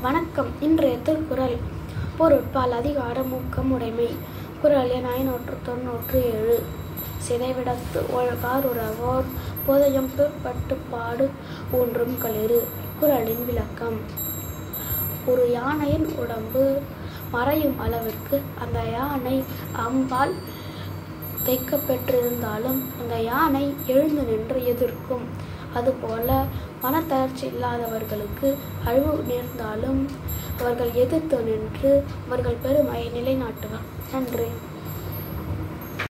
வணக்கம் இன்றைய திருக்குறள் பொருட்பால் அதிகாரம் ஊக்கம் உடைமை குரல் எண் ஐநூற்று தொன்னூற்று ஏழு சிதைவிடத்து ஒழுகார் உறவோர் போதயம் பிற்பட்டு பாடு ஊன்றும் களிறு குரலின் விளக்கம் ஒரு யானையின் உடம்பு மறையும் அளவிற்கு அந்த யானை அம்பால் தைக்கப்பெற்றிருந்தாலும் அந்த யானை எழுந்து நின்று எதிர்க்கும் அதுபோல மனத்தளர்ச்சி இல்லாதவர்களுக்கு அழிவு நேர்ந்தாலும் அவர்கள் எதிர்த்து நின்று அவர்கள் பெருமையை நிலைநாட்டுவர் நன்றி